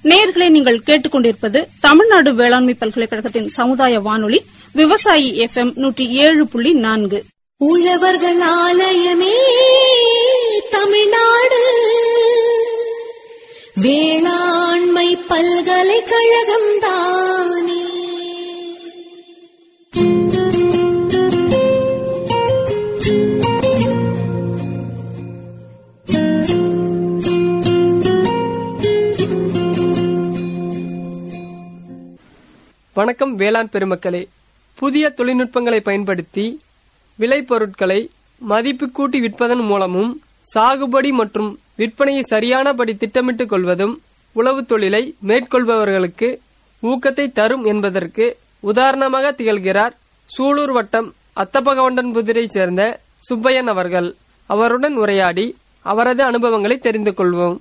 நேயர்களே நீங்கள் கேட்டுக்கொண்டிருப்பது தமிழ்நாடு வேளாண்மை பல்கலைக்கழகத்தின் சமுதாய வானொலி விவசாயி எஃப் எம் நூற்றி ஏழு புள்ளி நான்கு உழவர்கள் ஆலயமே தமிழ்நாடு வேளாண்மை பல்கலைக்கழகம் தானே வணக்கம் வேளாண் பெருமக்களே புதிய தொழில்நுட்பங்களை பயன்படுத்தி விளைபொருட்களை மதிப்பு கூட்டி விற்பதன் மூலமும் சாகுபடி மற்றும் விற்பனையை சரியானபடி திட்டமிட்டுக் கொள்வதும் உழவு தொழிலை மேற்கொள்பவர்களுக்கு ஊக்கத்தை தரும் என்பதற்கு உதாரணமாக திகழ்கிறார் சூலூர் வட்டம் அத்தப்பகவண்டன்புதிரைச் சேர்ந்த சுப்பையன் அவர்கள் அவருடன் உரையாடி அவரது அனுபவங்களை தெரிந்து கொள்வோம்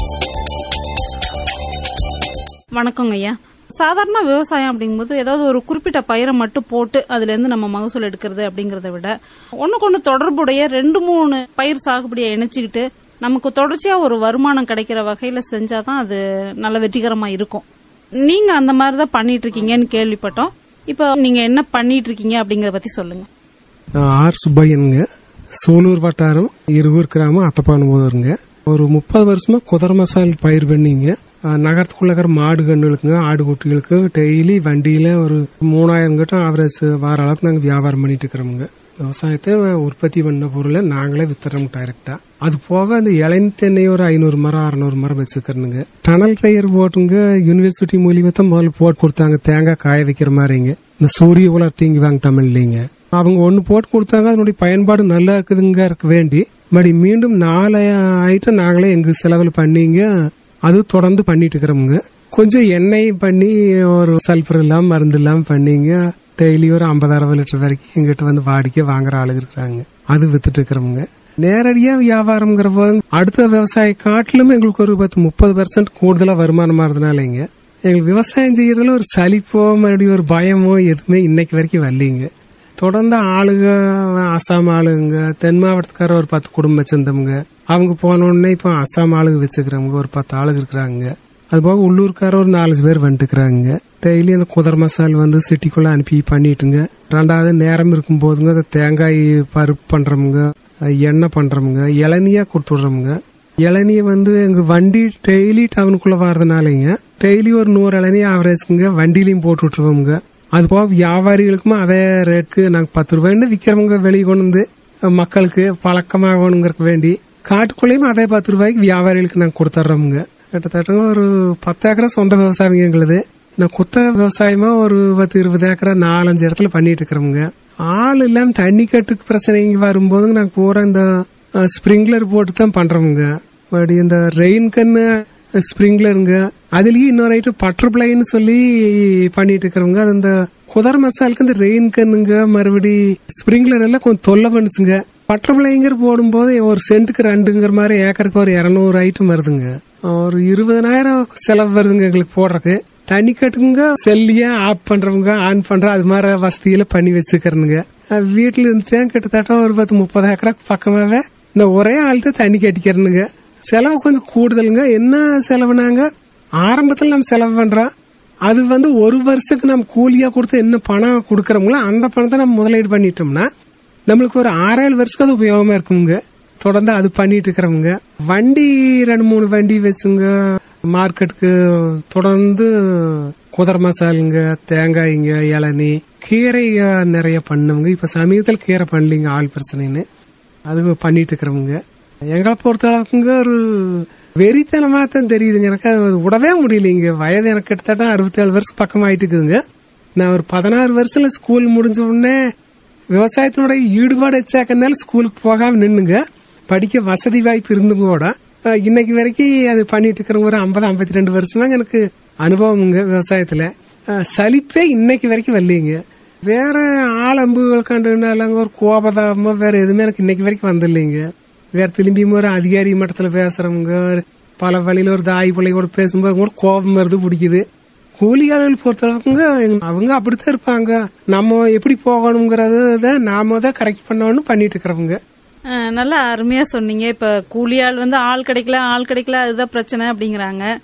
வணக்கங்க ஐயா சாதாரண விவசாயம் அப்படிங்கும்போது ஏதாவது ஒரு குறிப்பிட்ட பயிரை மட்டும் போட்டு அதுல இருந்து நம்ம மகசூல் எடுக்கிறது அப்படிங்கறத விட ஒண்ணுக்கு ஒண்ணு தொடர்புடைய ரெண்டு மூணு பயிர் சாகுபடியை இணைச்சுக்கிட்டு நமக்கு தொடர்ச்சியா ஒரு வருமானம் கிடைக்கிற வகையில செஞ்சாதான் அது நல்ல வெற்றிகரமா இருக்கும் நீங்க அந்த மாதிரி தான் பண்ணிட்டு இருக்கீங்கன்னு கேள்விப்பட்டோம் இப்போ நீங்க என்ன பண்ணிட்டு இருக்கீங்க அப்படிங்கறத பத்தி சொல்லுங்க நான் ஆர் சுப்பையனுங்க சூலூர் வட்டாரம் இருகூர் கிராமம் அத்தப்பானுபோதருங்க ஒரு முப்பது வருஷமா குதிரை மசால் பயிர் பண்ணிங்க அஹ், நகரத்துக்குள்ள இருக்கிற மாடு கண்ணுகளுக்குங்க ஆடு குட்டிகளுக்கு டெய்லி வண்டியில ஒரு மூணாயிரம் கிட்ட ஆவரேஜ் வார அளவுக்கு நாங்க வியாபாரம் பண்ணிட்டு இருக்கிறோமுங்க விவசாயத்தை உற்பத்தி பண்ண பொருளை நாங்களே வித்துறோம் டைரக்டா அது போக அந்த இளநி தென்னை ஒரு ஐநூறு மரம் அறுநூறு மரம் வச்சுக்கிறனுங்க டனல் டயர் போட்டுங்க யூனிவர்சிட்டி மூலியமா தான் முதல்ல போட்டு கொடுத்தாங்க தேங்காய் காய வைக்கிற மாதிரிங்க இந்த சூரிய உலர் தீங்குவாங்க தமிழ்லைங்க அவங்க ஒன்னு போட்டு கொடுத்தாங்க அதனுடைய பயன்பாடு நல்லா இருக்குதுங்க இருக்க வேண்டி மறுபடி மீண்டும் நாலு ஐட்டம் நாங்களே எங்க செலவில் பண்ணிங்க அது தொடர்ந்து பண்ணிட்டு இருக்கிறோமுங்க கொஞ்சம் எண்ணெய் பண்ணி ஒரு சல்பர் இல்லாம மருந்து இல்லாம பண்ணிங்க டெய்லி ஒரு ஐம்பது அறுபது லிட்டர் வரைக்கும் எங்கிட்ட வந்து வாடிக்கை வாங்குற ஆளுங்க இருக்கிறாங்க அது வித்துட்டு இருக்கிறோமுங்க நேரடியா வியாபாரம்ங்கிற போது அடுத்த விவசாய காட்டிலும் எங்களுக்கு ஒரு பத்து முப்பது பெர்சன்ட் கூடுதலா வருமானமா இருந்தனாலங்க எங்களுக்கு விவசாயம் செய்யறதுல ஒரு சலிப்போ மறுபடியும் ஒரு பயமோ எதுவுமே இன்னைக்கு வரைக்கும் வரலீங்க தொடர்ந்து ஆளுங்க அசாம் ஆளுங்க தென் மாவட்டத்துக்கார ஒரு பத்து குடும்பம் வச்சிருந்தவங்க அவங்க போன உடனே இப்ப அசாம் ஆளுங்க வச்சுக்கிறவங்க ஒரு பத்து ஆளுங்க இருக்கிறாங்க அது போக உள்ளூர்கார ஒரு நாலஞ்சு பேர் வந்துட்டுக்கிறாங்க டெய்லி அந்த குதிரை மசால் வந்து சிட்டிக்குள்ள அனுப்பி பண்ணிட்டுங்க ரெண்டாவது நேரம் இருக்கும் போதுங்க அந்த தேங்காய் பருப்பு பண்றவங்க எண்ணெய் பண்றவங்க இளநியா கொடுத்து விடுறவங்க இளநிய வந்து எங்க வண்டி டெய்லி டவுனுக்குள்ள வர்றதுனாலங்க டெய்லி ஒரு நூறு இளநிய ஆவரேஜ்க்குங்க வண்டிலையும் போட்டு விட்டுருவோங்க அது போக வியாபாரிகளுக்கும் அதே ரேட்டுக்கு நாங்க பத்து ரூபாய்னு விக்கிறவங்க வெளியே கொண்டு வந்து மக்களுக்கு பழக்கமாகணுங்கிறக்கு வேண்டி காட்டுக்குள்ளேயும் அதே பத்து ரூபாய்க்கு வியாபாரிகளுக்கு நாங்க கொடுத்துட்றோமுங்க கிட்டத்தட்ட ஒரு பத்து ஏக்கரை சொந்த விவசாயம் எங்களுது நான் குத்த விவசாயமா ஒரு பத்து இருபது ஏக்கரை நாலஞ்சு இடத்துல பண்ணிட்டு இருக்கிறோமுங்க ஆள் இல்லாம தண்ணி கட்டுக்கு பிரச்சனை இங்க வரும்போது நாங்க பூரா இந்த ஸ்ப்ரிங்க்லர் போட்டு தான் பண்றோமுங்க மறுபடி இந்த ரெயின் கன்னு ஸ்ப்ரிங்க்லருங்க அதுலயும் இன்னொரு ஐட்டம் பட்டர்ஃபிளைன்னு சொல்லி பண்ணிட்டு இருக்கிறவங்க அது இந்த குதிரை மசாலுக்கு இந்த ரெயின் கன்னுங்க மறுபடி ஸ்ப்ரிங்க்லர் எல்லாம் கொஞ்சம் தொல்லை பண்ணுச்சுங்க பட்டர்ஃபிளைங்கிற போடும்போது ஒரு சென்ட்டுக்கு ரெண்டுங்கிற மாதிரி ஏக்கருக்கு ஒரு இருநூறு ஐட்டம் வருதுங்க ஒரு இருபதனாயிரம் செலவு வருதுங்க எங்களுக்கு போடுறதுக்கு தண்ணி கட்டுங்க செல்லியா ஆஃப் பண்றவங்க ஆன் பண்ற அது மாதிரி வசதியில பண்ணி வச்சுக்கிறனுங்க அஹ் வீட்டுல இருந்துட்டேன் கிட்டத்தட்ட ஒரு பத்து முப்பது ஏக்கரா பக்கமாவே இந்த ஒரே ஆள்கிட்ட தண்ணி கட்டிக்கிறனுங்க செலவு கொஞ்சம் கூடுதலுங்க என்ன செலவுனாங்க ஆரம்பத்துல நம்ம செலவு பண்றோம் அது வந்து ஒரு வருஷத்துக்கு நம்ம கூலியா கொடுத்து என்ன பணம் கொடுக்கறோங்களோ அந்த பணத்தை நம்ம முதலீடு பண்ணிட்டோம்னா நம்மளுக்கு ஒரு ஆறேழு வருஷத்துக்கு அது உபயோகமா இருக்குங்க தொடர்ந்து அது பண்ணிட்டு இருக்கிறவங்க வண்டி ரெண்டு மூணு வண்டி வச்சுங்க மார்க்கெட்டுக்கு தொடர்ந்து குதிரை மசாலுங்க தேங்காய்ங்க இளநீ கீரை நிறைய பண்ணுங்க இப்ப சமீபத்தில் கீரை பண்ணலீங்க ஆள் பிரச்சனைன்னு அது பண்ணிட்டு இருக்கிறவங்க எங்களை பொறுத்த அளவுக்குங்க ஒரு வெறித்தனமா தான் தெரியுதுங்க எனக்கு அது விடவே முடியலைங்க வயது எனக்கு கிட்டத்தட்ட அறுபத்தேழு வருஷம் பக்கம் ஆயிட்டு இருக்குதுங்க நான் ஒரு பதினாறு வருஷத்துல ஸ்கூல் முடிஞ்ச உடனே விவசாயத்தினுடைய ஈடுபாடு வச்சாக்கனால ஸ்கூலுக்கு போகாம நின்னுங்க படிக்க வசதி வாய்ப்பு இருந்தும் கூட அஹ், இன்னைக்கு வரைக்கும் அது பண்ணிட்டு இருக்கிற ஒரு ஐம்பது ஐம்பத்தி ரெண்டு வருஷமா எனக்கு அனுபவமுங்க விவசாயத்துல அஹ், சலிப்பே இன்னைக்கு வரைக்கும் வரலீங்க வேற ஆளம்புகள் கண்டுனாலங்க ஒரு கோபதாபமோ வேற எதுவுமே எனக்கு இன்னைக்கு வரைக்கும் வந்தில்லைங்க வேற திரும்பியும் ஒரு அதிகாரி மட்டத்துல பேசுறவங்க பல வழியில ஒரு தாய் பிள்ளை கூட பேசும்போது கூட கோபம் வருது பிடிக்குது கூலியாளர்கள் பொறுத்தளவுக்குங்க அவங்க அப்படித்தான் இருப்பாங்க நம்ம எப்படி போகணுங்கிறத நாம தான் கரெக்ட் பண்ணணும்னு பண்ணிட்டு இருக்கிறவங்க அஹ், நல்லா அருமையா சொன்னீங்க இப்ப கூலி ஆள் வந்து ஆள் கிடைக்கல ஆள் கிடைக்கல அதுதான் பிரச்சனை அப்படிங்கறாங்க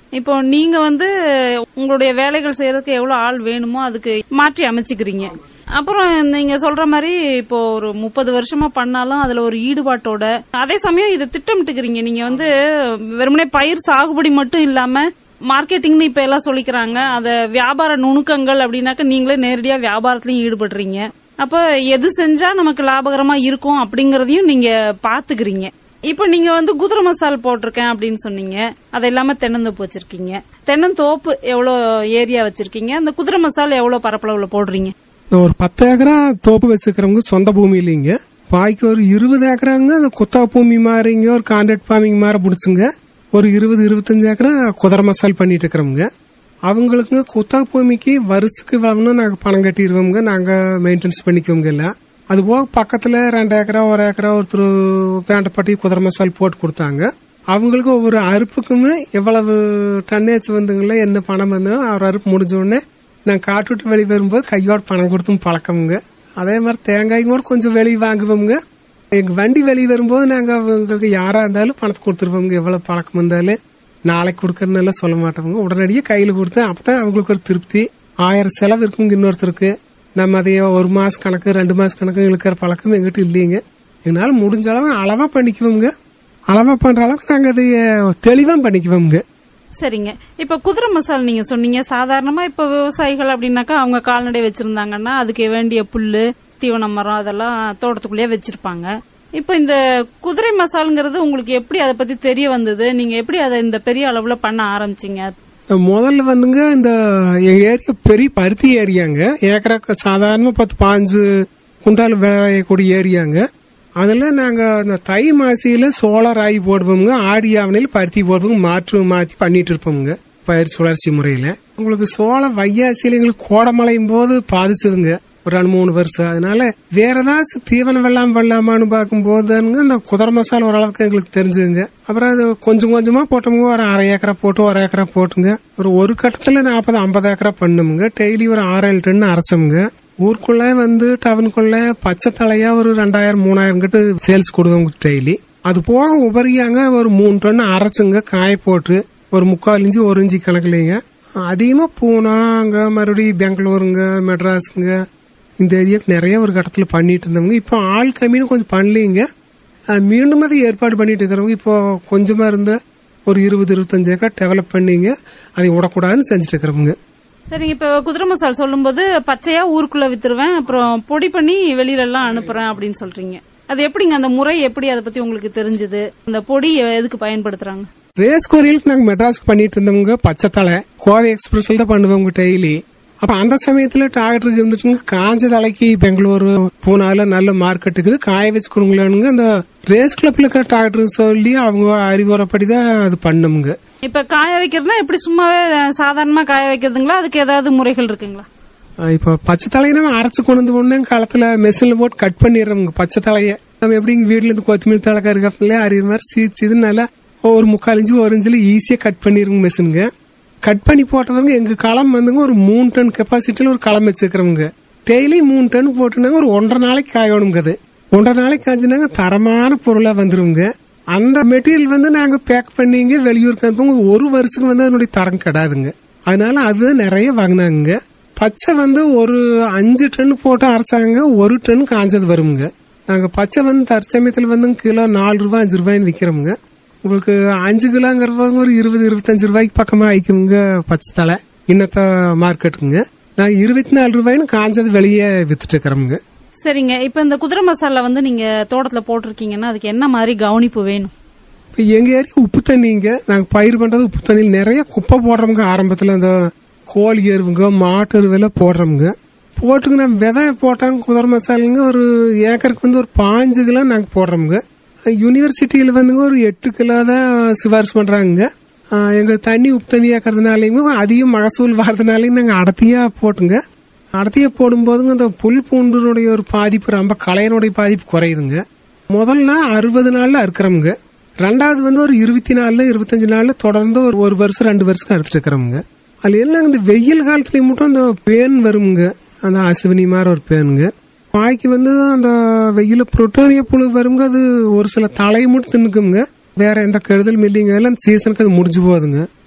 இப்போ நீங்க வந்து உங்களுடைய வேலைகள் செய்யறதுக்கு எவ்வளவு ஆள் வேணுமோ அதுக்கு மாற்றி அமைச்சுக்கிறீங்க அப்புறம் நீங்க சொல்ற மாதிரி இப்போ ஒரு முப்பது வருஷமா பண்ணாலும் அதுல ஒரு ஈடுபாட்டோட அதே சமயம் இதை திட்டமிட்டுக்கிறீங்க நீங்க வந்து வெறுமனே பயிர் சாகுபடி மட்டும் இல்லாம மார்க்கெட்டிங்னு இப்ப எல்லாம் சொல்லிக்கிறாங்க அத வியாபார நுணுக்கங்கள் அப்படின்னாக்க நீங்களே நேரடியா வியாபாரத்திலயும் ஈடுபடுறீங்க அப்ப எது செஞ்சா நமக்கு லாபகரமா இருக்கும் அப்படிங்கறதையும் நீங்க பாத்துக்கிறீங்க இப்ப நீங்க வந்து குதிரை மசால் போட்டிருக்கேன் அப்படின்னு சொன்னீங்க அது இல்லாம தென்னந்தோப்பு வச்சிருக்கீங்க தென்னந்தோப்பு எவ்வளவு ஏரியா வச்சிருக்கீங்க அந்த குதிரை மசால் எவ்வளவு பரப்பளவுல போடுறீங்க ஒரு பத்து ஏக்கரா தோப்பு வச்சுக்கிறவங்க சொந்த பூமி இல்லைங்க பாக்கி ஒரு இருபது ஏக்கராங்க அந்த குத்தா பூமி மாதிரிங்க ஒரு கான்ட்ராக்ட் ஃபார்மிங் மாதிரி பிடிச்சுங்க ஒரு இருபது இருபத்தஞ்சு ஏக்கரா குதிரை மசால் பண்ணிட்டு இருக்கிறோங்க அவங்களுக்குங்க குத்தா பூமிக்கு வருஷத்துக்கு வரணும் நாங்க பணம் கட்டிடுவோங்க நாங்க மெயின்டெனன்ஸ் பண்ணிக்குவோங்க இல்ல அது போக பக்கத்துல ரெண்டு ஏக்கரா ஒரு ஏக்கரா ஒருத்தர் வேண்டப்பட்டி குதிரை மசால் போட்டு கொடுத்தாங்க அவங்களுக்கு ஒவ்வொரு அறுப்புக்குமே எவ்வளவு டன்னேஜ் வந்துங்களோ என்ன பணம் வந்து அவர் அறுப்பு முடிஞ்ச உடனே நான் காட்டு விட்டு வெளியே வரும்போது கையோட பணம் கொடுத்தும் பழக்கமுங்க அதே மாதிரி தேங்காய் கூட கொஞ்சம் வெளியே வாங்குவோங்க எங்க வண்டி வெளியே வரும்போது நாங்க அவங்களுக்கு யாரா இருந்தாலும் பணத்தை கொடுத்துருவோங்க எவ்வளவு பழக்கம் இருந்தாலும் நாளைக்கு கொடுக்கறதுனால சொல்ல மாட்டோங்க உடனடியே கையில கொடுத்து அப்பதான் அவங்களுக்கு ஒரு திருப்தி ஆயிரம் செலவு இருக்குங்க இன்னொருத்தருக்கு நம்ம அதைய ஒரு மாச கணக்கு ரெண்டு மாச கணக்கு இழுக்கிற பழக்கம் எங்கிட்ட இல்லைங்க எங்களால முடிஞ்ச அளவு அளவா பண்ணிக்குவோங்க அளவா பண்ற அளவுக்கு நாங்க அதைய தெளிவா பண்ணிக்குவோங்க சரிங்க இப்ப குதிரை மசால் நீங்க சொன்னீங்க சாதாரணமா இப்ப விவசாயிகள் அப்படின்னாக்கா அவங்க கால்நடை வச்சிருந்தாங்கன்னா அதுக்கு வேண்டிய புல்லு தீவன மரம் அதெல்லாம் தோட்டத்துக்குள்ளேயே வச்சிருப்பாங்க இப்ப இந்த குதிரை மசால்ங்கிறது உங்களுக்கு எப்படி அதை பத்தி தெரிய வந்தது நீங்க எப்படி அதை இந்த பெரிய அளவுல பண்ண ஆரம்பிச்சீங்க முதல்ல வந்துங்க இந்த எங்க ஏரியா பெரிய பருத்தி ஏரியாங்க ஏக்கரா சாதாரண பத்து பாஞ்சு குண்டால் விளையக்கூடிய ஏரியாங்க அதுல நாங்க இந்த தை மாசியில சோள ராகி போடுவோங்க ஆடி ஆவணையில பருத்தி போடுவோங்க மாற்று மாற்றி பண்ணிட்டு இருப்போங்க பயிர் சுழற்சி முறையில உங்களுக்கு சோள வையாசியில எங்களுக்கு கோடமழையும் போது பாதிச்சதுங்க ஒரு ரெண்டு மூணு வருஷம் அதனால வேற ஏதாச்சும் தீவனம் வெள்ளாம வெள்ளாமான்னு பார்க்கும் போதுங்க இந்த குதிரை மசாலா ஓரளவுக்கு எங்களுக்கு தெரிஞ்சுதுங்க அப்புறம் அது கொஞ்சம் கொஞ்சமா போட்டோமுங்க ஒரு அரை ஏக்கரா போட்டு ஒரு ஏக்கரா போட்டுங்க ஒரு ஒரு கட்டத்துல நாற்பது ஐம்பது ஏக்கரா பண்ணுமுங்க டெய்லி ஒரு ஆறு ஏழு டன் அரைச்சோமுங்க ஊருக்குள்ள வந்து டவுனுக்குள்ள பச்சை தலையா ஒரு ரெண்டாயிரம் மூணாயிரம் கிட்ட சேல்ஸ் கொடுங்க டெய்லி அது போக உபரியாங்க ஒரு மூணு டன் அரைச்சுங்க காய போட்டு ஒரு முக்கால் இஞ்சி ஒரு இஞ்சி கணக்குலங்க அதிகமா பூனா அங்க மறுபடியும் பெங்களூருங்க மெட்ராஸுங்க இந்த ஏரியாவுக்கு நிறைய ஒரு கட்டத்துல பண்ணிட்டு இருந்தவங்க இப்போ ஆள் கம்மின்னு கொஞ்சம் பண்ணலீங்க அஹ் மீண்டும் அதை ஏற்பாடு பண்ணிட்டு இருக்கிறவங்க இப்போ கொஞ்சமா இருந்த ஒரு இருபது இருபத்தஞ்சு ஏக்கர் டெவலப் பண்ணீங்க அதை விடக்கூடாதுன்னு செஞ்சுட்டு இருக்கிறவங்க சரிங்க இப்ப குதிரை மசால் சொல்லும்போது பச்சையா ஊருக்குள்ள வித்துருவேன் அப்புறம் பொடி பண்ணி வெளியில எல்லாம் அனுப்புறேன் அப்படின்னு சொல்றீங்க அது எப்படிங்க அந்த முறை எப்படி அதை பத்தி உங்களுக்கு தெரிஞ்சது அந்த பொடி எதுக்கு பயன்படுத்துறாங்க ரேஸ் கோரியலுக்கு நாங்க மெட்ராஸ்க்கு பண்ணிட்டு இருந்தவங்க பச்சை தலை கோவை எக்ஸ்பிரஸ்ல தான் பண்ணுவோங்க டெய்லி அப்ப அந்த சமயத்துல டாக்டருக்கு இருந்துச்சுங்க காஞ்ச தலைக்கு பெங்களூரு பூனால நல்ல மார்க்கெட் இருக்குது காய வச்சு கொடுங்களானுங்க அந்த ரேஸ் கிளப்ல இருக்கிற டாக்டருக்கு சொல்லி அவங்க அறிவுரைப்படிதான் அது பண்ணுங்க இப்ப காய வைக்கிறதுனா எப்படி சும்மாவே சாதாரணமா காய வைக்கிறதுங்களா அதுக்கு ஏதாவது முறைகள் இருக்குங்களா அஹ் இப்ப பச்சை தலையை நம்ம அரைச்சு கொண்டு வந்து உடனே காலத்துல மெஷின்ல போட்டு கட் பண்ணிடுறோங்க பச்சை தலைய நம்ம எப்படி இங்க வீட்டுல இருந்து கொத்தமல்லி தலை கருகப்பிலே அறிய மாதிரி சீச்சு நல்லா ஒரு முக்கால் இன்ச்சு ஒரு இன்ச்சுல ஈஸியா கட் பண்ணிருங்க மெஷினுங்க கட் பண்ணி போட்டவங்க எங்க களம் வந்துங்க ஒரு மூணு டன் கெப்பாசிட்டில ஒரு களம் வச்சிருக்கிறவங்க டெய்லி மூணு டன் போட்டுனாங்க ஒரு ஒன்றரை நாளைக்கு காயணுங்க அது ஒன்றரை நாளைக்கு காய்ச்சினாங்க தரமான பொருளா வந்துருங்க அந்த மெட்டீரியல் வந்து நாங்க பேக் பண்ணிங்க வெளியூருக்கு அனுப்புங்க ஒரு வருஷத்துக்கு வந்து அதனுடைய தரம் கெடாதுங்க அதனால அதுதான் நிறைய வாங்கினாங்க பச்சை வந்து ஒரு அஞ்சு டன் போட்டு அரைச்சாங்க ஒரு டன் காஞ்சது வருங்க நாங்க பச்சை வந்து தற்சமயத்துல வந்து கிலோ நாலு ரூபாய் அஞ்சு ரூபாய்னு விக்கிறோமுங்க உங்களுக்கு அஞ்சு கிலோங்கிறவங்க ஒரு இருபது இருபத்தஞ்சு ரூபாய்க்கு பக்கமா ஆயிக்குங்க பச்சை தலை இன்னத்த மார்க்கெட்டுங்க நான் இருபத்தி நாலு ரூபாய்னு காஞ்சது வெளியே வித்துட்டு இருக்கிறோமுங்க சரிங்க இப்ப இந்த குதிரை மசாலா வந்து நீங்க தோட்டத்துல போட்டிருக்கீங்கன்னா அதுக்கு என்ன மாதிரி கவனிப்பு வேணும் இப்ப எங்க ஏரியா உப்பு தண்ணிங்க நாங்க பயிர் பண்றது உப்பு தண்ணியில் நிறைய குப்பை போடுறோமுங்க ஆரம்பத்துல அந்த கோழி எருவுங்க மாட்டு எருவெல்லாம் போடுறோமுங்க போட்டுங்க நம்ம விதை போட்டாங்க குதிரை மசாலுங்க ஒரு ஏக்கருக்கு வந்து ஒரு பாஞ்சு கிலோ நாங்க போடுறோமுங்க யூனிவர்சிட்டியில வந்துங்க ஒரு எட்டு கிலோ தான் சிபாரிசு பண்றாங்க ஆஹ் எங்களுக்கு தண்ணி உப்பு தண்ணி ஏக்கறதுனாலையும் அதிக மகசூல் வர்றதுனாலையும் நாங்க அடர்த்தியா போட்டுங்க அடர்த்தியா போடும்போதுங்க அந்த புல் பூண்டுனுடைய ஒரு பாதிப்பு ரொம்ப களையனுடைய பாதிப்பு குறையுதுங்க முதல்ல அறுபது நாள்ல அறுக்கிறோமுங்க ரெண்டாவது வந்து ஒரு இருபத்தி நாலுல இருபத்தஞ்சு நாள்ல தொடர்ந்து ஒரு ஒரு வருஷம் ரெண்டு வருஷம் அறுத்துட்டு இருக்கிறோமுங்க அதுல என்ன இந்த வெயில் காலத்துலயும் மட்டும் அந்த பேன் வருமுங்க அந்த அசுவினி மாதிரி ஒரு பேனுங்க பாய்க்கு வந்து அந்த வெயில புரோட்டோனிய புழு வருங்க அது ஒரு சில தலையை மட்டும் தின்னுக்குங்க வேற எந்த கெடுதலும் இல்லைங்க எல்லாம் சீசனுக்கு அது முடிஞ்சு போகுதுங்க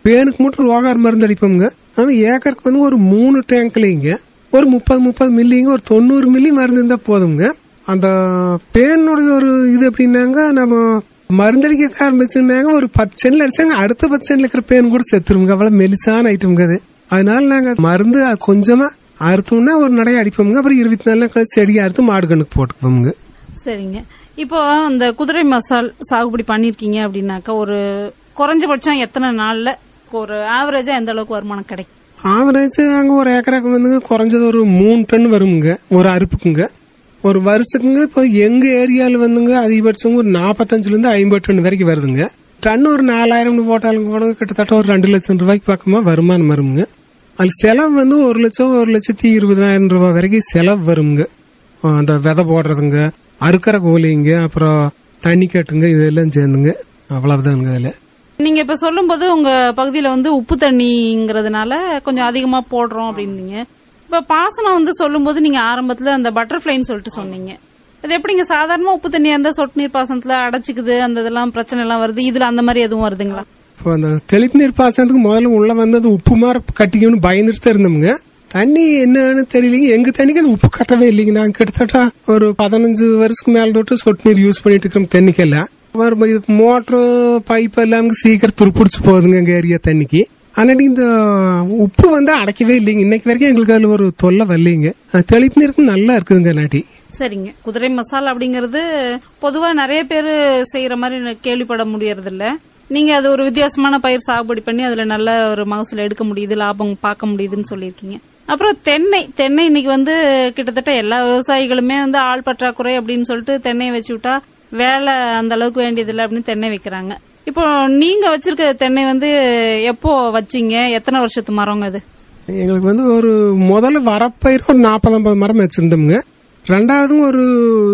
பேனுக்கு மட்டும் ரோகார் மருந்து அடிப்போம்ங்க அவன் ஏக்கருக்கு வந்து ஒரு மூணு டேங்க்லிங்க ஒரு முப்பது முப்பது மில்லிங்க ஒரு தொண்ணூறு மில்லி மருந்து இருந்தா போதுங்க அந்த பேனோட ஒரு இது எப்படின்னாங்க நம்ம மருந்தடிக்க ஆரம்பிச்சுனாங்க ஒரு பத்து சென்ட்ல அடிச்சாங்க அடுத்த பத்து சென்ட்ல இருக்கிற பேன் கூட செத்துருங்க அவ்வளவு மெலிசான ஐட்டம்ங்க அது அதனால நாங்க மருந்து கொஞ்சமா அறுத்தோம்னா ஒரு நடைய அடிப்போம்ங்க அப்புறம் இருபத்தி நாலு நாள் கழிச்சு செடியை அறுத்து மாடு கண்ணுக்கு போட்டுக்குவோம்ங்க சரிங்க இப்போ அந்த குதிரை மசால் சாகுபடி பண்ணிருக்கீங்க அப்படின்னாக்கா ஒரு குறைஞ்சபட்சம் எத்தனை நாள்ல ஒரு ஆவரேஜா எந்த அளவுக்கு வருமானம் கிடைக்கும் ஆவரேஜ் அங்க ஒரு ஏக்கராக்கு வந்துங்க குறைஞ்சது ஒரு மூணு டன் வருங்க ஒரு அறுப்புக்குங்க ஒரு வருஷத்துக்குங்க இப்போ எங்க ஏரியால வந்துங்க அதிகபட்சம் ஒரு நாற்பத்தஞ்சுல இருந்து ஐம்பது டன் வரைக்கும் வருதுங்க டன் ஒரு நாலாயிரம் போட்டாலும் கூட கிட்டத்தட்ட ஒரு ரெண்டு லட்சம் ரூபாய்க்கு பக்கமா வருமானம் வருங்க அது செலவு வந்து ஒரு லட்சம் ஒரு லட்சத்தி இருபதாயிரம் ரூபாய் வரைக்கும் செலவு வருங்க அந்த விதை போடுறதுங்க அறுக்கிற கூலிங்க அப்புறம் தண்ணி கட்டுங்க இதெல்லாம் சேர்ந்துங்க அவ்வளவுதானுங்க அதுல நீங்க இப்ப சொல்லும்போது உங்க பகுதியில வந்து உப்பு தண்ணிங்கிறதுனால கொஞ்சம் அதிகமா போடுறோம் அப்படின்னீங்க இப்ப பாசனம் வந்து சொல்லும்போது நீங்க ஆரம்பத்துல அந்த பட்டர்ஃபிளைன்னு சொல்லிட்டு சொன்னீங்க அது எப்படிங்க சாதாரணமா உப்பு தண்ணியா இருந்தா சொட்டு நீர் பாசனத்துல அடைச்சிக்குது அந்த இதெல்லாம் பிரச்சனை எல்லாம் வருது இதுல அந்த மாதிரி எதுவும் வருதுங்களா இப்போ அந்த தெளிப்பு நீர் பாசனத்துக்கு முதல்ல உள்ள வந்து அது உப்பு மாற கட்டிக்கணும்னு பயந்துட்டு தான் இருந்தோம்ங்க தண்ணி என்னன்னு தெரியலீங்க எங்க தண்ணிக்கு அது உப்பு கட்டவே இல்லைங்க நாங்க கிட்டத்தட்ட ஒரு பதினஞ்சு வருஷத்துக்கு மேல தொட்டு சொட்டு நீர் யூஸ் பண்ணிட்டு இருக்கிறோம் தண்ணிக்கெல்லாம் வரும் இதுக்கு மோட்டர் பைப் எல்லாம் சீக்கிரம் துருப்பிடிச்சு போகுதுங்க எங்க ஏரியா தண்ணிக்கு ஆனாடி இந்த உப்பு வந்து அடைக்கவே இல்லைங்க இன்னைக்கு வரைக்கும் எங்களுக்கு அதுல ஒரு தொல்லை வரலைங்க அது தெளிப்பு நீருக்கும் நல்லா இருக்குதுங்க நாட்டி சரிங்க குதிரை மசாலா அப்படிங்கறது பொதுவா நிறைய பேர் செய்யற மாதிரி நான் கேள்விப்பட முடியறது இல்ல நீங்க அது ஒரு வித்தியாசமான பயிர் சாகுபடி பண்ணி அதுல நல்ல ஒரு மகசூல் எடுக்க முடியுது லாபம் பார்க்க முடியுதுன்னு சொல்லியிருக்கீங்க அப்புறம் தென்னை தென்னை இன்னைக்கு வந்து கிட்டத்தட்ட எல்லா விவசாயிகளுமே வந்து ஆள் பற்றாக்குறை அப்படின்னு சொல்லிட்டு தென்னையை வச்சு விட்டா வேலை அந்த அளவுக்கு வேண்டியதில்லை அப்படின்னு தென்னை வைக்கிறாங்க இப்போ நீங்க வச்சிருக்க தென்னை வந்து எப்போ வச்சீங்க எத்தனை வருஷத்து மரங்க அது எங்களுக்கு வந்து ஒரு முதல்ல வரப்பயிர் ஒரு நாற்பது ஐம்பது மரம் வச்சிருந்தோம்ங்க ரெண்டாவது ஒரு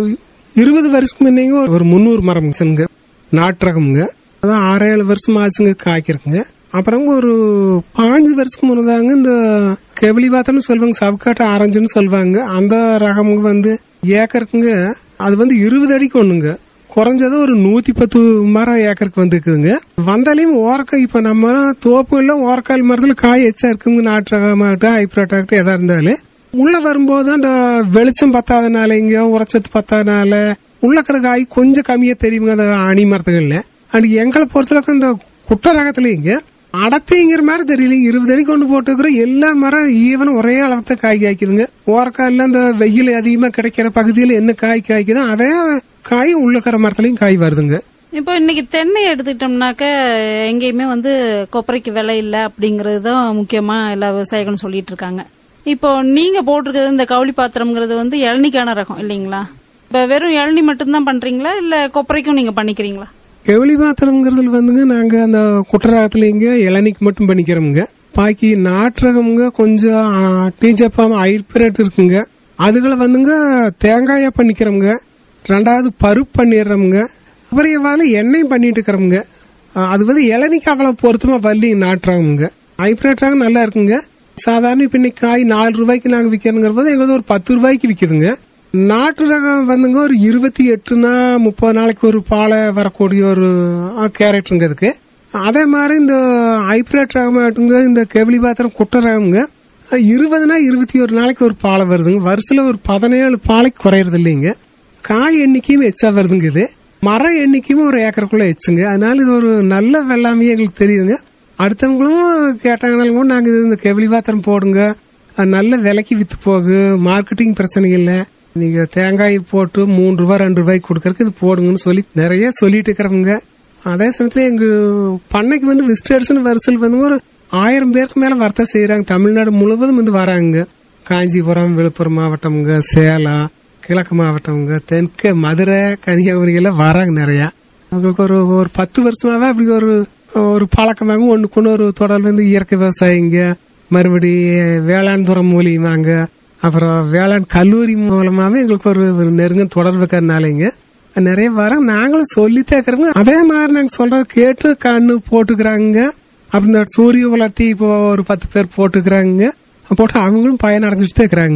இருபது வருஷத்துக்கு முன்னேங்க ஒரு- ஒரு முந்நூறு மரம் வச்சுங்க நாட்டு ரகம்ங்க அதான் ஆறு ஏழு வருஷம் ஆச்சுங்க காய்க்கிறதுங்க அப்புறம் ஒரு பாஞ்சு வருஷத்துக்கு முன்னதாங்க இந்த கெவிலி பாத்தம்னு சொல்லுவாங்க சவுக்காட்டு ஆரஞ்சுன்னு சொல்லுவாங்க அந்த ரகமுங்க வந்து ஏக்கருக்குங்க அது வந்து இருபது அடிக்கு ஒண்ணுங்க குறைஞ்சது ஒரு நூத்தி பத்து மரம் ஏக்கருக்கு வந்துக்குதுங்க வந்தாலையும் ஓரக்காய் இப்ப நம்ம தோப்புகள்ல ஓரக்கால் மரத்துல காய் எச்சா இருக்குங்க நாட்டு ரகமாகட்டும் ஹைப்ரட் ஆகட்டும் எதா இருந்தாலும் உள்ள வரும்போது அந்த வெளிச்சம் பத்தாதனால இங்க உரச்சத்து பத்தாதனால உள்ள கிடக்க காய் கொஞ்சம் கம்மியா தெரியுங்க அந்த அணி மரத்துகள்ல அண்ட் எங்களை பொறுத்தளவுக்கு இந்த குட்ட ரகத்துல இங்க அடத்தைங்கிற மாதிரி தெரியலங்க இருபது அடி கொண்டு போட்டுக்கிற எல்லா மரம் ஈவன் ஒரே அளவுக்கு காய் காய்க்குதுங்க ஓரக்காயில அந்த வெயில் அதிகமா கிடைக்கிற பகுதியில என்ன காய் காய்க்குதோ அதே காய் உள்ளக்கிற மரத்துலயும் காய் வருதுங்க இப்போ இன்னைக்கு தென்னை எடுத்துக்கிட்டோம்னாக்க எங்கேயுமே வந்து கொப்பரைக்கு விலை இல்ல அப்படிங்கறது தான் முக்கியமா எல்லா விவசாயிகளும் சொல்லிட்டு இருக்காங்க இப்போ நீங்க போட்டிருக்கிறது இந்த கவுளி பாத்திரம்ங்கிறது வந்து இளநிக்கான ரகம் இல்லைங்களா இப்ப வெறும் இளநி மட்டும்தான் பண்றீங்களா இல்ல கொப்பரைக்கும் நீங்க பண்ணிக்கிறீங்களா கெவலி பாத்திரம்ங்கிறதுல வந்துங்க நாங்க அந்த குட்டரகத்துல இங்க இளநிக்கு மட்டும் பண்ணிக்கிறோமுங்க பாக்கி நாட்டு ரகம்ங்க கொஞ்சம் டீஜப்பாம ஹைப்ரேட் இருக்குங்க அதுகளை வந்துங்க தேங்காயா பண்ணிக்கிறோமுங்க ரெண்டாவது பருப்பு பண்ணிடுறோமுங்க அப்புறம் இவ்வாறு எண்ணெயும் பண்ணிட்டு இருக்கிறோமுங்க அஹ் அது வந்து இளநிக்கு அவ்வளவு பொருத்தமா வரலிங்க நாட்டு ரகம்ங்க ஹைப்ரேட் ரகம் நல்லா இருக்குங்க சாதாரண இப்ப இன்னைக்கு காய் நாலு ரூபாய்க்கு நாங்க விக்கிறோங்கிற போது எங்களுக்கு ஒரு பத்து ரூபாய்க்கு விக்குதுங்க நாட்டு ரகம் வந்துங்க ஒரு இருபத்தி எட்டுனா முப்பது நாளைக்கு ஒரு பாலை வரக்கூடிய ஒரு கேரக்டருங்க இருக்கு அதே மாதிரி இந்த ஹைப்ரேட் ரகமாட்டுங்க இந்த கெவிலி பாத்திரம் குட்டை ரகம்ங்க இருபதுனா இருபத்தி ஒரு நாளைக்கு ஒரு பாலை வருதுங்க வருஷத்துல ஒரு பதினேழு பாலைக்கு குறையறது இல்லைங்க காய் எண்ணிக்கையும் எச்சா வருதுங்க இது மரம் எண்ணிக்கையும் ஒரு ஏக்கருக்குள்ள எச்சுங்க அதனால இது ஒரு நல்ல வெள்ளாமையே எங்களுக்கு தெரியுதுங்க அடுத்தவங்களும் கேட்டாங்கனாலும் கூட நாங்க இது இந்த கெவிலி பாத்திரம் போடுங்க அது நல்ல விலைக்கு வித்து போகு மார்க்கெட்டிங் பிரச்சனை இல்ல நீங்க தேங்காய் போட்டு மூணு ரூபாய் ரெண்டு ரூபாய்க்கு கொடுக்கறதுக்கு இது போடுங்கன்னு சொல்லி நிறைய சொல்லிட்டு இருக்கிறவங்க அதே சமயத்துல எங்க பண்ணைக்கு வந்து விசிட்டர்ஸ் வருஷல் வந்து ஒரு ஆயிரம் பேருக்கு மேல வர்த்தகம் செய்யறாங்க தமிழ்நாடு முழுவதும் வந்து வராங்க காஞ்சிபுரம் விழுப்புரம் மாவட்டம்ங்க சேலம் கிழக்கு மாவட்டம்ங்க தெற்கு மதுரை கன்னியாகுமரி எல்லாம் வராங்க நிறைய அவங்களுக்கு ஒரு ஒரு பத்து வருஷமாவே அப்படி ஒரு ஒரு பழக்கமாக ஒண்ணுக்கு ஒண்ணு ஒரு தொடர்பு வந்து இயற்கை விவசாயிங்க மறுபடி வேளாண் துறை மூலியமாங்க அப்புறம் வேளாண் கல்லூரி மூலமாவே எங்களுக்கு ஒரு ஒரு நெருங்க தொடர்பு இருக்கிறதுனாலங்க நிறைய வர நாங்களும் சொல்லித்தான் இருக்கிறோங்க அதே மாதிரி நாங்க சொல்றது கேட்டு கண்ணு போட்டுக்கிறாங்க அப்புறம் இந்த சூரிய வளர்த்தி இப்போ ஒரு பத்து பேர் போட்டுக்கிறாங்க போட்டு அவங்களும் பயனடைஞ்சிட்டு தான் இருக்கிறாங்க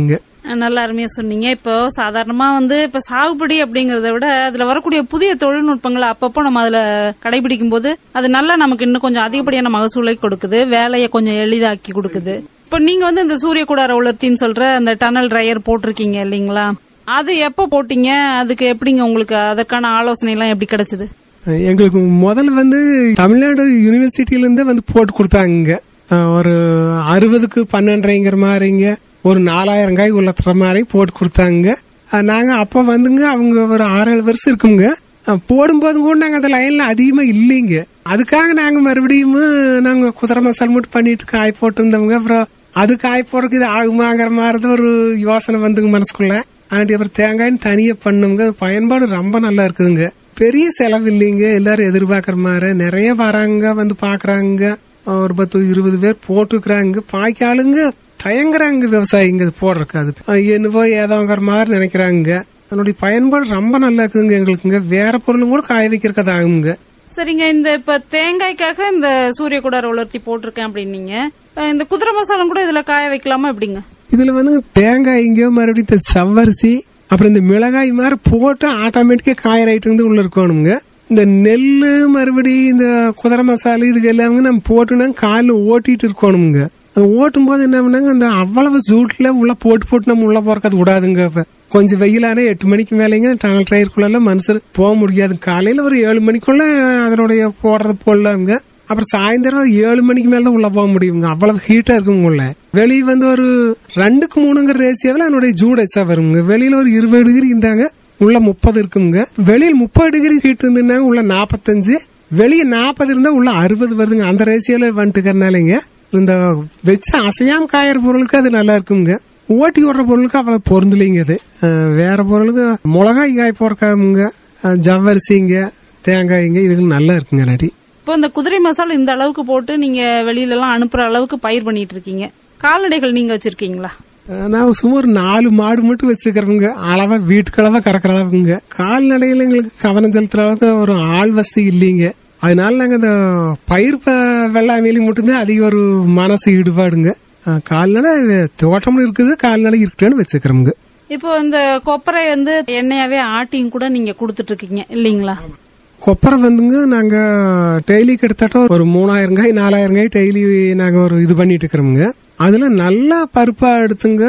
நல்ல அருமையா சொன்னீங்க இப்போ சாதாரணமா வந்து இப்ப சாகுபடி அப்படிங்கறத விட அதுல வரக்கூடிய புதிய தொழில்நுட்பங்களை அப்பப்போ நம்ம அதுல கடைபிடிக்கும் போது அது நல்லா நமக்கு இன்னும் கொஞ்சம் அதிகப்படியான மகசூலை கொடுக்குது வேலையை கொஞ்சம் எளிதாக்கி கொடுக்குது இப்ப நீங்க வந்து இந்த சூரிய கூடார உலர்த்தின்னு சொல்ற அந்த டனல் ட்ரையர் போட்டிருக்கீங்க இல்லீங்களா அது எப்ப போட்டீங்க அதுக்கு எப்படிங்க உங்களுக்கு அதற்கான ஆலோசனை எல்லாம் எப்படி கிடைச்சது எங்களுக்கு முதல்ல வந்து தமிழ்நாடு யூனிவர்சிட்டியில இருந்தே வந்து போட்டு கொடுத்தாங்க அஹ் ஒரு அறுபதுக்கு பன்னெண்டரைங்கிற மாதிரிங்க ஒரு நாலாயிரம் காய் உள்ளத்துற மாதிரி போட்டு கொடுத்தாங்க அஹ் நாங்க அப்ப வந்துங்க அவங்க ஒரு ஆறு ஏழு வருஷம் இருக்குங்க அஹ் போடும்போது கூட நாங்க அந்த லைன்ல அதிகமா இல்லைங்க அதுக்காக நாங்க மறுபடியும் நாங்க குதிரை மசால் மட்டும் பண்ணிட்டு காய் போட்டு இருந்தவங்க அப்புறம் அது காய் போடுறதுக்கு இது ஆகுமாங்கிற மாதிரி ஒரு யோசனை வந்துங்க மனசுக்குள்ள ஆண்டி அப்புறம் தேங்காய்னு தனியா பண்ணுங்க பயன்பாடு ரொம்ப நல்லா இருக்குதுங்க பெரிய செலவு இல்லைங்க எல்லாரும் எதிர்பார்க்கற மாதிரி நிறைய வராங்க வந்து பாக்குறாங்க ஒரு பத்து இருபது பேர் போட்டுக்கிறாங்க பாக்கி ஆளுங்க தயங்குறாங்க விவசாயிங்க இது போடுறதுக்கு அது அஹ் என்னவோ ஏதோங்கிற மாதிரி நினைக்கிறாங்க அதனுடைய பயன்பாடு ரொம்ப நல்லா இருக்குதுங்க எங்களுக்குங்க வேற பொருளும் கூட காய வைக்கிறதுக்கு அது ஆகுங்க சரிங்க இந்த இப்ப தேங்காய்க்காக இந்த சூரிய கூடார உலர்த்தி போட்டிருக்கேன் அப்படின்னீங்க அஹ் இந்த குதிரை மசாலம் கூட இதுல காய வைக்கலாமா எப்படிங்க இதுல வந்து தேங்காய்ங்க மறுபடியும் இந்த சவ்வரிசி அப்புறம் இந்த மிளகாய் மாதிரி போட்டு ஆட்டோமேட்டிக்கா காயற ஐட்டம் உள்ள இருக்கணுங்க இந்த நெல்லு மறுபடியும் இந்த குதிரை மசாலா இதுக்கு எல்லாமே நம்ம போட்டுனா காலில் ஓட்டிட்டு இருக்கணுங்க அது ஓட்டும் போது என்ன பண்ணாங்க அந்த அவ்வளவு சூட்ல உள்ள போட்டு போட்டு நம்ம உள்ள போறது விடாதுங்க இப்ப கொஞ்சம் வெயிலான எட்டு மணிக்கு மேலேங்க டனல் ட்ரையருக்குள்ள மனுஷர் போக முடியாது காலையில ஒரு ஏழு மணிக்குள்ள அதனுடைய போடுறது போடலாங்க அப்புறம் சாயந்தரம் ஏழு மணிக்கு மேல தான் உள்ள போக முடியுங்க அவ்வளவு ஹீட்டா இருக்குங்க உள்ள வெளியே வந்து ஒரு ரெண்டுக்கு மூணுங்கிற ரேசியாவில் அதனுடைய ஜூடைச்சா வருங்க வெளியில ஒரு இருபது டிகிரி இருந்தாங்க உள்ள முப்பது இருக்குங்க வெளியில் முப்பது டிகிரி ஹீட் இருந்துன்னாங்க உள்ள நாற்பத்தஞ்சு வெளியே நாற்பது இருந்தா உள்ள அறுபது வருதுங்க அந்த ரேசியோல வந்துட்டுக்கறனாலங்க இந்த வச்சு அசையாம காயற பொருளுக்கு அது நல்லா இருக்குங்க ஓட்டி விடுற பொருளுக்கு அவ்வளவு பொருந்தலைங்க அது அஹ் வேற பொருளுக்கு மிளகாய் காய் போறக்காமுங்க அஹ் ஜவ்வரிசிங்க தேங்காய்ங்க இதுக்கு நல்லா இருக்குங்க நடி இப்போ இந்த குதிரை மசாலா இந்த அளவுக்கு போட்டு நீங்க வெளியில எல்லாம் அனுப்புற அளவுக்கு பயிர் பண்ணிட்டு இருக்கீங்க கால்நடைகள் நீங்க வச்சிருக்கீங்களா அஹ் நான் சும்மா ஒரு நாலு மாடு மட்டும் வச்சுக்கிறவங்க அளவா வீட்டுக்கு அளவா கறக்கிற அளவுங்க கால்நடையில எங்களுக்கு கவனம் செலுத்துற அளவுக்கு ஒரு ஆள் வசதி இல்லைங்க அதனால நாங்க இந்த பயிர் ப- வெள்ளாமையில மட்டும்தான் அதிக ஒரு மனசு ஈடுபாடுங்க அஹ் கால்நடை தோட்டமும் இருக்குது கால்நடை இருக்குன்னு வச்சுக்கிறோங்க இப்போ இந்த கொப்பரை வந்து எண்ணெயாவே ஆட்டியும் கூட நீங்க கொடுத்துட்டு இருக்கீங்க இல்லீங்களா கொப்பரை வந்துங்க நாங்க டெய்லி கிட்டத்தட்ட ஒரு மூணாயிரம் காய் நாலாயிரம் காய் டெய்லி நாங்க ஒரு இது பண்ணிட்டு இருக்கிறோங்க அதுல நல்லா பருப்பா எடுத்துங்க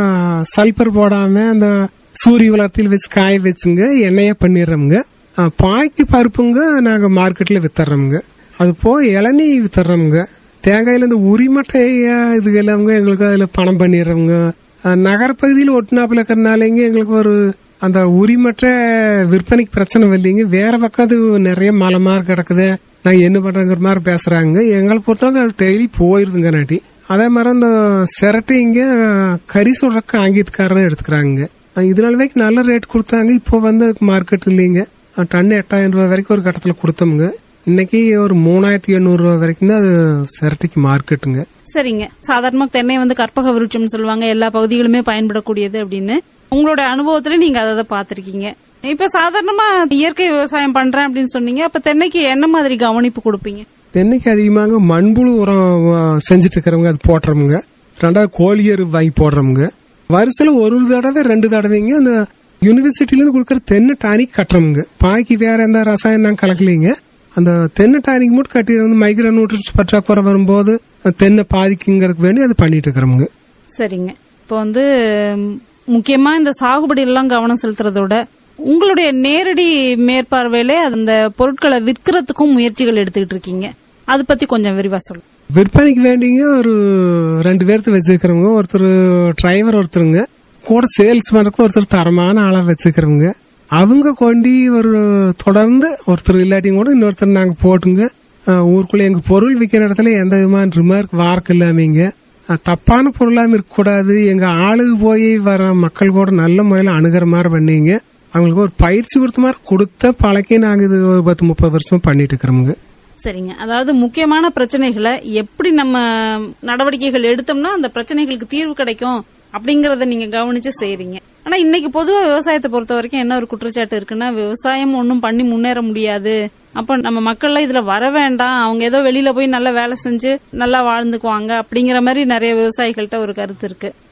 சல்பர் போடாம அந்த சூரிய வளர்த்தியில் வச்சு காய வச்சுங்க எண்ணெய பண்ணிடுறோம்ங்க அஹ் பாக்கி பருப்புங்க நாங்க மார்க்கெட்ல வித்துறோம்ங்க அது போக இளநீ வித்துறோம்ங்க தேங்காயில இந்த உரிமட்டை இது எல்லாமே எங்களுக்கு அதுல பணம் பண்ணிடுறோம்ங்க அஹ் நகரப்பகுதியில் ஒட்டுனாப்புல இருக்கிறனாலேங்க எங்களுக்கு ஒரு அந்த உரிமற்ற விற்பனைக்கு பிரச்சனை இல்லைங்க வேற பக்கம் அது நிறைய மலை மாதிரி கிடக்குது நாங்க என்ன பண்றோங்கிற மாதிரி பேசுறாங்க எங்களை பொறுத்தவரை டெய்லி போயிருதுங்க நாட்டி அதே மாதிரி அந்த சிரட்டை இங்க கறி சொல்றக்கு ஆங்கிலத்துக்காரரும் எடுத்துக்கிறாங்க இதனால வரைக்கும் நல்ல ரேட் கொடுத்தாங்க இப்போ வந்து மார்க்கெட் இல்லைங்க டன் எட்டாயிரம் ரூபாய் வரைக்கும் ஒரு கட்டத்துல கொடுத்தோம்ங்க இன்னைக்கு ஒரு மூணாயிரத்தி எண்ணூறு ரூபாய் வரைக்கும் தான் அது சிரட்டைக்கு மார்க்கெட்டுங்க சரிங்க சாதாரணமா தென்னை வந்து கற்பக விருட்சம்னு சொல்லுவாங்க எல்லா பகுதிகளுமே பயன்படக்கூடியது அப்படின்னு உங்களோட அனுபவத்துல நீங்க அதை பாத்திருக்கீங்க இப்ப சாதாரணமா இயற்கை விவசாயம் பண்றேன் அப்படின்னு சொன்னீங்க அப்ப தென்னைக்கு என்ன மாதிரி கவனிப்பு கொடுப்பீங்க தென்னைக்கு அதிகமாக மண்புழு உரம் அஹ், செஞ்சுட்டு இருக்கிறவங்க அது போடுறவங்க ரெண்டாவது கோழியர் வாங்கி போடுறவங்க வருஷத்துல ஒரு தடவை ரெண்டு தடவைங்க அந்த யூனிவர்சிட்டில இருந்து கொடுக்கற தென்னை டானிக் கட்டுறவங்க பாக்கி வேற எந்த ரசாயனம் நாங்க கலக்கலைங்க அந்த தென்னை டானிக் மட்டும் கட்டி வந்து மைக்ரோ நியூட்ரன்ஸ் பற்றாக்குறை வரும்போது தென்னை பாதிக்குங்கிறதுக்கு வேண்டி அது பண்ணிட்டு இருக்கிறவங்க சரிங்க இப்போ வந்து ம், முக்கியமா இந்த சாகுபடி எல்லாம் கவனம் செலுத்துறதோட உங்களுடைய நேரடி மேற்பார்வையில அந்த பொருட்களை விற்கிறதுக்கும் முயற்சிகள் எடுத்துக்கிட்டு இருக்கீங்க அது பத்தி கொஞ்சம் விரிவா சொல்லுங்க விற்பனைக்கு வேண்டிங்க ஒரு ரெண்டு பேர்த்து வச்சிருக்கிறவங்க ஒருத்தர் டிரைவர் ஒருத்தருங்க கூட சேல்ஸ் பண்றதுக்கு ஒருத்தர் தரமான ஆளா வச்சுக்கிறவங்க அவங்க கொண்டு ஒரு தொடர்ந்து ஒருத்தர் இல்லாட்டியும் கூட இன்னொருத்தர் நாங்க போட்டுங்க அஹ், ஊருக்குள்ள எங்க பொருள் விற்கிற இடத்துல எந்த விதமான ரிமார்க் வார்க்கு இல்லாமங்க அஹ், தப்பான பொருளாம இருக்கக்கூடாது எங்க ஆளுக்கு போய் வர மக்கள் கூட நல்ல முறையில அணுகிற மாதிரி பண்ணீங்க அவங்களுக்கு ஒரு பயிற்சி கொடுத்த மாதிரி கொடுத்த பழக்கி நாங்க இது ஒரு பத்து முப்பது வருஷமா பண்ணிட்டு இருக்கிறோங்க சரிங்க அதாவது முக்கியமான பிரச்சனைகளை எப்படி நம்ம நடவடிக்கைகள் எடுத்தோம்னா அந்த பிரச்சனைகளுக்கு தீர்வு கிடைக்கும் அப்படிங்கறத நீங்க கவனிச்சு செய்றீங்க ஆனா இன்னைக்கு பொதுவா விவசாயத்தை பொறுத்த வரைக்கும் என்ன ஒரு குற்றச்சாட்டு இருக்குன்னா விவசாயம் ஒன்றும் பண்ணி முன்னேற முடியாது அப்ப நம்ம மக்கள்லாம் இதுல வர வேண்டாம் அவங்க ஏதோ வெளியில போய் நல்லா வேலை செஞ்சு நல்லா வாழ்ந்துக்குவாங்க அப்படிங்கிற மாதிரி நிறைய விவசாயிகள்ட்ட ஒரு கருத்து இருக்கு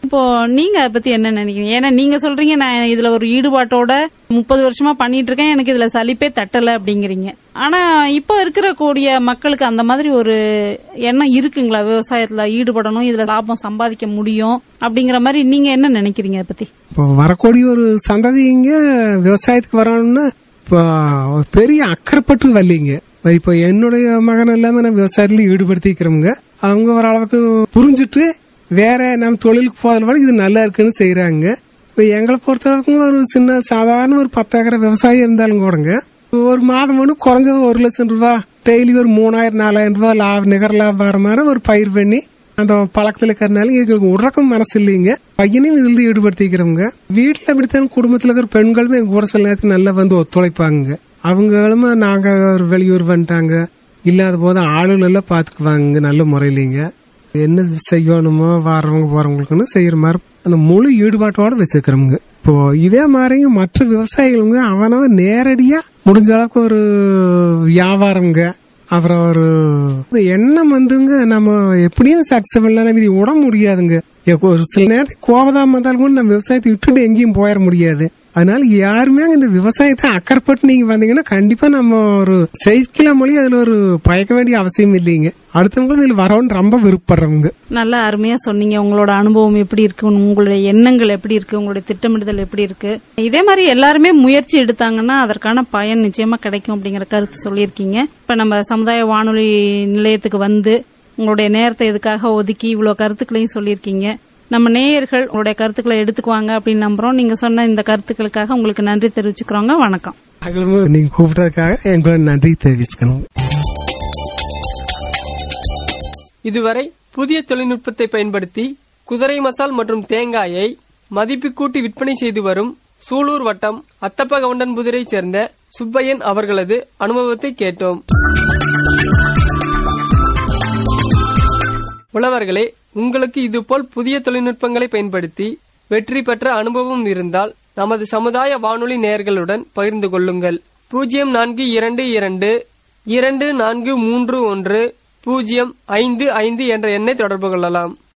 இப்போ நீங்க அதை பத்தி என்ன நினைக்கிறீங்க ஏன்னா நீங்க சொல்றீங்க நான் இதுல ஒரு ஈடுபாட்டோட முப்பது வருஷமா பண்ணிட்டு இருக்கேன் எனக்கு இதுல சலிப்பே தட்டல அப்படிங்கறீங்க ஆனா இப்போ இருக்கிற கூடிய மக்களுக்கு அந்த மாதிரி ஒரு எண்ணம் இருக்குங்களா விவசாயத்துல ஈடுபடணும் இதுல லாபம் சம்பாதிக்க முடியும் அப்படிங்கிற மாதிரி நீங்க என்ன நினைக்கிறீங்க அதை பத்தி இப்போ வரக்கூடிய ஒரு சந்ததி இங்க விவசாயத்துக்கு வரணும்னு இப்போ ஒரு பெரிய அக்கறைப்பட்டு வரலீங்க இப்போ என்னுடைய மகன் எல்லாமே நான் விவசாயத்துல ஈடுபடுத்திக்கிறோங்க அவங்க ஓரளவுக்கு புரிஞ்சுட்டு வேற நம்ம தொழிலுக்கு போதில் விட இது நல்லா இருக்குன்னு செய்யறாங்க இப்போ எங்களை பொறுத்தளவுக்கு ஒரு சின்ன சாதாரண ஒரு பத்து ஏக்கரை விவசாயம் இருந்தாலும் கூடங்க ஒரு மாதம் ஒன்று குறைஞ்சது ஒரு லட்சம் ரூபாய் டெய்லி ஒரு மூணாயிரம் நாலாயிரம் ரூபாய் லாபம் நிகர லாபம் வர மாதிரி ஒரு பயிர் பண்ணி அந்த பழக்கத்துல இருக்கிறனால எங்களுக்கு உடறக்கும் மனசு இல்லைங்க பையனையும் இதுல ஈடுபடுத்திக்கிறவங்க வீட்டுல அப்படித்தான் குடும்பத்துல இருக்கிற பெண்களுமே எங்க கூட சில நேரத்துக்கு நல்லா வந்து ஒத்துழைப்பாங்க அவங்களும் நாங்க ஒரு வெளியூர் வந்துட்டாங்க இல்லாத போது ஆளுகள் எல்லாம் பாத்துக்குவாங்க நல்ல முறையிலங்க என்ன செய்யணுமோ வர்றவங்க போறவங்களுக்குன்னு செய்யற மாதிரி அந்த முழு ஈடுபாட்டோட வச்சிருக்கிறவங்க இப்போ இதே மாதிரிங்க மற்ற விவசாயிகளுங்க அவனவன் நேரடியா முடிஞ்ச அளவுக்கு ஒரு வியாபாரங்க அப்புறம் ஒரு ஒரு எண்ணம் வந்துங்க நம்ம எப்படியும் சக்சஸ்ஃபுல்லா நம்ம இது விட முடியாதுங்க எப்போ ஒரு சில நேரத்துக்கு கோபதாம இருந்தாலும் கூட நம்ம விவசாயத்தை விட்டுட்டு எங்கேயும் போயிட முடியாது அதனால யாருமே இந்த விவசாயத்தை அக்கறைப்பட்டு நீங்க வந்தீங்கன்னா கண்டிப்பா நம்ம ஒரு செய்கிற மொழி அதுல ஒரு பயக்க வேண்டிய அவசியம் இல்லைங்க அடுத்தவங்களும் இதுல வரணும்னு ரொம்ப விருப்பப்படுறவங்க நல்லா அருமையா சொன்னீங்க உங்களோட அனுபவம் எப்படி இருக்கு உங்களுடைய எண்ணங்கள் எப்படி இருக்கு உங்களுடைய திட்டமிடுதல் எப்படி இருக்கு இதே மாதிரி எல்லாருமே முயற்சி எடுத்தாங்கன்னா அதற்கான பயன் நிச்சயமா கிடைக்கும் அப்படிங்கிற கருத்து சொல்லியிருக்கீங்க இப்ப நம்ம சமுதாய வானொலி நிலையத்துக்கு வந்து உங்களுடைய நேரத்தை இதுக்காக ஒதுக்கி இவ்வளவு கருத்துக்களையும் சொல்லியிருக்கீங்க நம்ம நேயர்கள் உங்களுடைய கருத்துக்களை எடுத்துக்குவாங்க அப்படின்னு நம்புறோம் நீங்க சொன்ன இந்த கருத்துக்களுக்காக உங்களுக்கு நன்றி தெரிவிச்சுக்கிறோங்க வணக்கம் அதுவும் நீங்க கூப்பிட்டதுக்காக எங்களோட நன்றி தெரிவிச்சுக்கணும் இதுவரை புதிய தொழில்நுட்பத்தை பயன்படுத்தி குதிரை மசால் மற்றும் தேங்காயை மதிப்பு கூட்டி விற்பனை செய்து வரும் சூலூர் வட்டம் அத்தப்ப கவுண்டன்புதிரைச் சேர்ந்த சுப்பையன் அவர்களது அனுபவத்தை கேட்டோம் உழவர்களே உங்களுக்கு இதுபோல் புதிய தொழில்நுட்பங்களை பயன்படுத்தி வெற்றி பெற்ற அனுபவம் இருந்தால் நமது சமுதாய வானொலி நேயர்களுடன் பகிர்ந்து கொள்ளுங்கள் பூஜ்ஜியம் நான்கு இரண்டு இரண்டு இரண்டு நான்கு மூன்று ஒன்று பூஜ்ஜியம் ஐந்து ஐந்து என்ற எண்ணை தொடர்பு கொள்ளலாம்